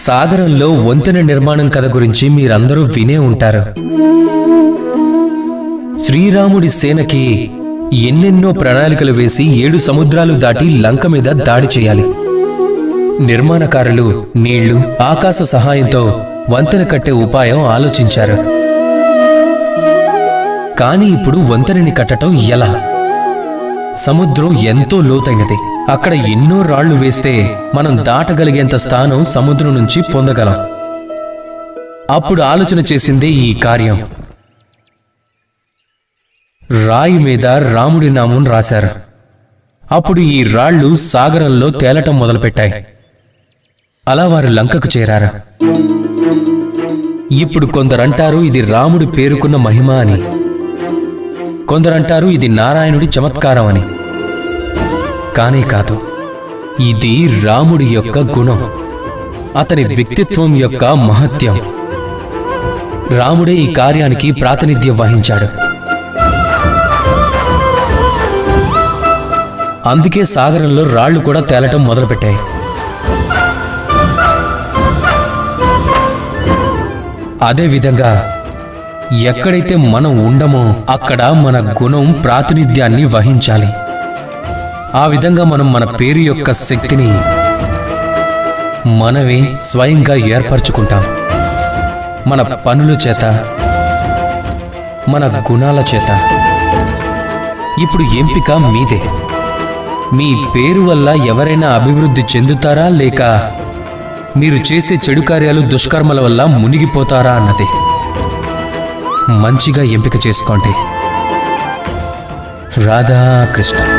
సాగరంలో వంతెన నిర్మాణం కథ గురించి మీరందరూ వినే ఉంటారు శ్రీరాముడి సేనకి ఎన్నెన్నో ప్రణాళికలు వేసి ఏడు సముద్రాలు దాటి లంక మీద దాడి చేయాలి నిర్మాణకారులు నీళ్లు ఆకాశ సహాయంతో వంతెన కట్టే ఉపాయం ఆలోచించారు కానీ ఇప్పుడు వంతెనని కట్టడం ఎలా సముద్రం ఎంతో లోతైనది అక్కడ ఎన్నో రాళ్లు వేస్తే మనం దాటగలిగేంత స్థానం సముద్రం నుంచి పొందగలం అప్పుడు ఆలోచన చేసిందే ఈ కార్యం రాయి మీద రాముడి నామం రాశారు అప్పుడు ఈ రాళ్ళు సాగరంలో తేలటం మొదలుపెట్టాయి అలా వారు లంకకు చేరారు ఇప్పుడు కొందరంటారు ఇది రాముడి పేరుకున్న మహిమ అని కొందరంటారు ఇది నారాయణుడి చమత్కారం అని కానే కాదు ఇది రాముడి యొక్క గుణం అతని వ్యక్తిత్వం యొక్క మహత్యం రాముడే ఈ కార్యానికి ప్రాతినిధ్యం వహించాడు అందుకే సాగరంలో రాళ్లు కూడా తేలటం మొదలుపెట్టాయి అదేవిధంగా ఎక్కడైతే మనం ఉండమో అక్కడ మన గుణం ప్రాతినిధ్యాన్ని వహించాలి ఆ విధంగా మనం మన పేరు యొక్క శక్తిని మనమే స్వయంగా ఏర్పరచుకుంటాం మన పనుల చేత మన గుణాల చేత ఇప్పుడు ఎంపిక మీదే మీ పేరు వల్ల ఎవరైనా అభివృద్ధి చెందుతారా లేక మీరు చేసే చెడు కార్యాలు దుష్కర్మల వల్ల మునిగిపోతారా అన్నది మంచిగా ఎంపిక చేసుకోండి రాధాకృష్ణ